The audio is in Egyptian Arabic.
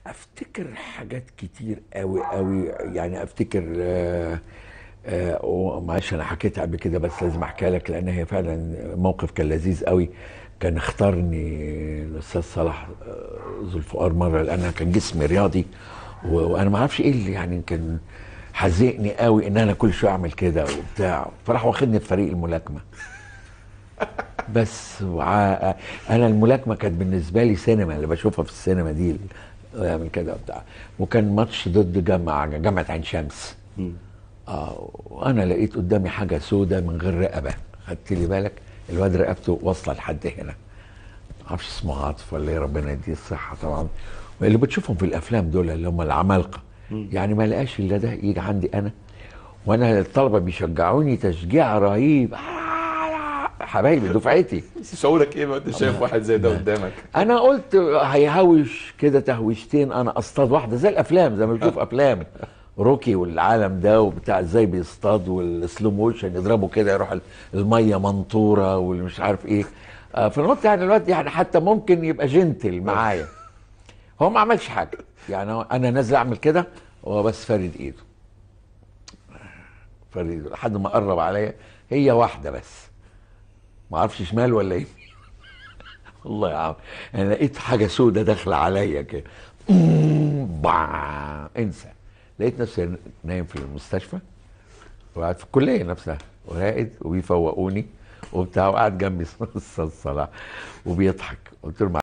افتكر حاجات كتير قوي قوي يعني افتكر آه آه ومعلش انا حكيتها قبل كده بس لازم احكيها لك لان هي فعلا موقف كان لذيذ قوي كان اختارني الاستاذ صلاح آه، ذو الفقار مره لان كان جسمي رياضي و- وانا ما اعرفش ايه اللي يعني كان حزقني قوي ان انا كل شويه اعمل كده وبتاع فراح واخدني في فريق الملاكمه بس وع... انا الملاكمه كانت بالنسبه لي سينما اللي بشوفها في السينما دي يعمل كده وبتاع وكان ماتش ضد جامعه جامعه عين شمس اه وانا لقيت قدامي حاجه سودة من غير رقبه خدت لي بالك الواد رقبته واصله لحد هنا معرفش اسمه عاطف ولا ايه ربنا يديه الصحه طبعا اللي بتشوفهم في الافلام دول اللي هم العمالقه يعني ما لقاش الا ده يجي عندي انا وانا الطلبه بيشجعوني تشجيع رهيب حبايبي دفعتي شعورك ايه وانت شايف واحد زي ده قدامك انا قلت هيهوش كده تهويشتين انا اصطاد واحده زي الافلام زي ما بتشوف افلام روكي والعالم ده وبتاع ازاي بيصطاد والسلو موشن يضربوا كده يروح ال- الميه منطوره والمش عارف ايه آه، فنقطة يعني الواد يعني حتى ممكن يبقى جنتل معايا هو ما عملش حاجه يعني هو انا نازل اعمل كده هو بس فارد ايده فارد ايده لحد ما قرب عليا هي واحده بس ما اعرفش شمال ولا يمين والله يا عم انا لقيت حاجه سودة داخله عليا كده باع، انسى لقيت نفسي نايم في المستشفى وقاعد في الكليه نفسها وراقد وبيفوقوني وبتاع وقاعد جنبي استاذ صلاح وبيضحك قلت له